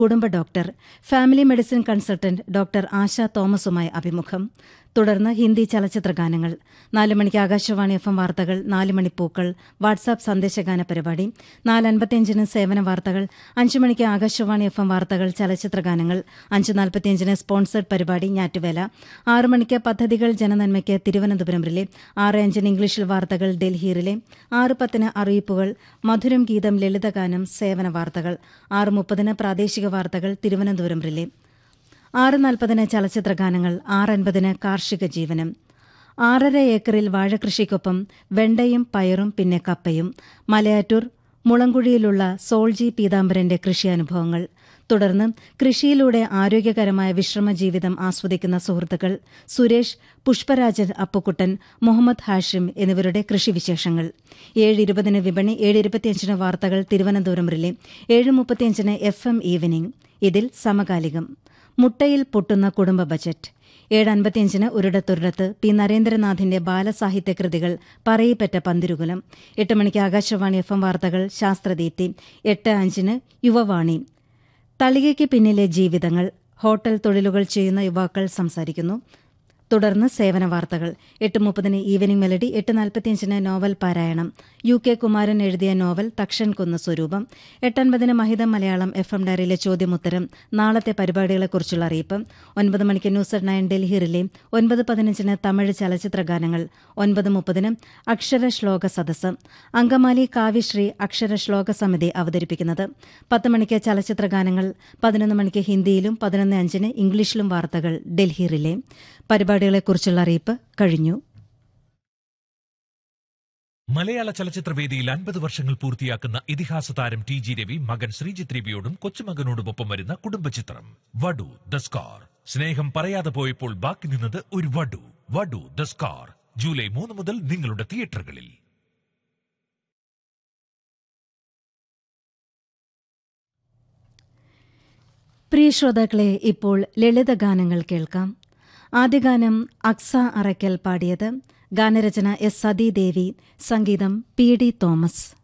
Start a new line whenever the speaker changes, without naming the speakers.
കുടുംബ doctor family medicine consultant doctor Asha തോമസുമായി അഭിമുഖം തുടർന്ന് ഹിന്ദി ചലച്ചിത്ര ഗാനങ്ങൾ നാല് മണിക്ക് ആകാശവാണി എഫ് എം വാർത്തകൾ നാല് മണി പൂക്കൾ വാട്സാപ്പ് സന്ദേശഗാന പരിപാടി നാല് അൻപത്തിയഞ്ചിന് സേവന വാർത്തകൾ അഞ്ച് മണിക്ക് ആകാശവാണി എഫ് എം വാർത്തകൾ ചലച്ചിത്ര ഗാനങ്ങൾ അഞ്ച് നാൽപ്പത്തിയഞ്ചിന് സ്പോൺസേഡ് പരിപാടി ഞാറ്റുവേല ആറ് മണിക്ക് പദ്ധതികൾ ജനനന്മയ്ക്ക് തിരുവനന്തപുരം റിലേ ആറ് അഞ്ചിന് ഇംഗ്ലീഷിൽ വാർത്തകൾ ഡൽഹി റിലേ ആറ് പത്തിന് അറിയിപ്പുകൾ മധുരം ഗീതം ലളിതഗാനം സേവന വാർത്തകൾ ആറ് മുപ്പതിന് പ്രാദേശിക വാർത്തകൾ തിരുവനന്തപുരം റിലേ ആറ് നാൽപ്പതിന് ചലച്ചിത്ര ഗാനങ്ങൾ ആറ് അൻപതിന് കാർഷിക ജീവനം ആറര ഏക്കറിൽ വാഴകൃഷിക്കൊപ്പം വെണ്ടയും പയറും പിന്നെ കപ്പയും മലയാറ്റൂർ മുളങ്കുഴിയിലുള്ള സോൾജി പീതാംബരന്റെ കൃഷിയനുഭവങ്ങൾ തുടർന്ന് കൃഷിയിലൂടെ ആരോഗ്യകരമായ വിശ്രമ ജീവിതം ആസ്വദിക്കുന്ന സുഹൃത്തുക്കൾ സുരേഷ് പുഷ്പരാജൻ അപ്പുക്കുട്ടൻ മുഹമ്മദ് ഹാഷിം എന്നിവരുടെ കൃഷിവിശേഷങ്ങൾ ഏഴ് ഇരുപതിന് വിപണി ഏഴ് ഇരുപത്തിയഞ്ചിന് വാർത്തകൾ തിരുവനന്തപുരം റിലേ ഏഴ് മുപ്പത്തിയഞ്ചിന് എഫ് എം ഈവനിംഗ് ഇതിൽ സമകാലികം മുട്ടയിൽ പൊട്ടുന്ന കുടുംബ ബജറ്റ് ഏഴ് അൻപത്തിയഞ്ചിന് ഒരിടത്തൊരിടത്ത് പി നരേന്ദ്രനാഥിന്റെ ബാലസാഹിത്യ കൃതികൾ പറയിപ്പറ്റ പന്തിരുകുലം എട്ട് മണിക്ക് ആകാശവാണി എഫ് എം വാർത്തകൾ ശാസ്ത്രദീപ്തി എട്ട് അഞ്ചിന് യുവവാണി തളികയ്ക്ക് പിന്നിലെ ജീവിതങ്ങൾ ഹോട്ടൽ തൊഴിലുകൾ ചെയ്യുന്ന യുവാക്കൾ സംസാരിക്കുന്നു തുടർന്ന് സേവന വാർത്തകൾ എട്ട് മുപ്പതിന് ഈവനിംഗ് മെലഡി എട്ട് നാൽപ്പത്തിയഞ്ചിന് നോവൽ പാരായണം യു കെ കുമാരൻ എഴുതിയ നോവൽ തക്ഷൻ കുന്ന സ്വരൂപം എട്ടൻപതിന് മഹിതം മലയാളം എഫ് എം ഡയറിയിലെ ചോദ്യമുത്തരം നാളത്തെ പരിപാടികളെക്കുറിച്ചുള്ള അറിയിപ്പ് ഒൻപത് മണിക്ക് news at nine Delhi relay ഒൻപത് പതിനഞ്ചിന് തമിഴ് ചലച്ചിത്ര ഗാനങ്ങൾ ഒൻപത് മുപ്പതിന് അക്ഷര ശ്ലോക സദസ്സ് അങ്കമാലി കാവ്യശ്രീ അക്ഷര ശ്ലോക സമിതി അവതരിപ്പിക്കുന്നത് പത്ത് മണിക്ക് ചലച്ചിത്ര ഗാനങ്ങൾ പതിനൊന്ന് മണിക്ക് ഹിന്ദിയിലും പതിനൊന്ന് അഞ്ചിന് ഇംഗ്ലീഷിലും വാർത്തകൾ ഡൽഹി റിലേ പരിപാടികളെക്കുറിച്ചുള്ള അറിയിപ്പ് കഴിഞ്ഞു
മലയാള ചലച്ചിത്രവേദിയിൽ അൻപത് വർഷങ്ങൾ പൂർത്തിയാക്കുന്ന ഇതിഹാസ താരം ടി ജി രവി മകൻ ശ്രീജിത്ത് രവിയോടും കൊച്ചുമകനോടുമൊപ്പം വരുന്ന കുടുംബചിത്രം വടു ദ സ്കാർ സ്നേഹം പറയാതെ പോയപ്പോൾ ബാക്കി നിന്നത് ഒരു വടു വടു ദ സ്കാർ ജൂലൈ മൂന്ന് മുതൽ നിങ്ങളുടെ തിയേറ്ററുകളിൽ
പ്രിയ ശ്രോതാക്കളെ ഇപ്പോൾ ലളിതഗാനങ്ങൾ കേൾക്കാം ആദ്യ ഗാനം അക്സ അറയ്ക്കൽ പാടിയത് ഗാനരചന എസ് സതീദേവി സംഗീതം പി ഡി തോമസ്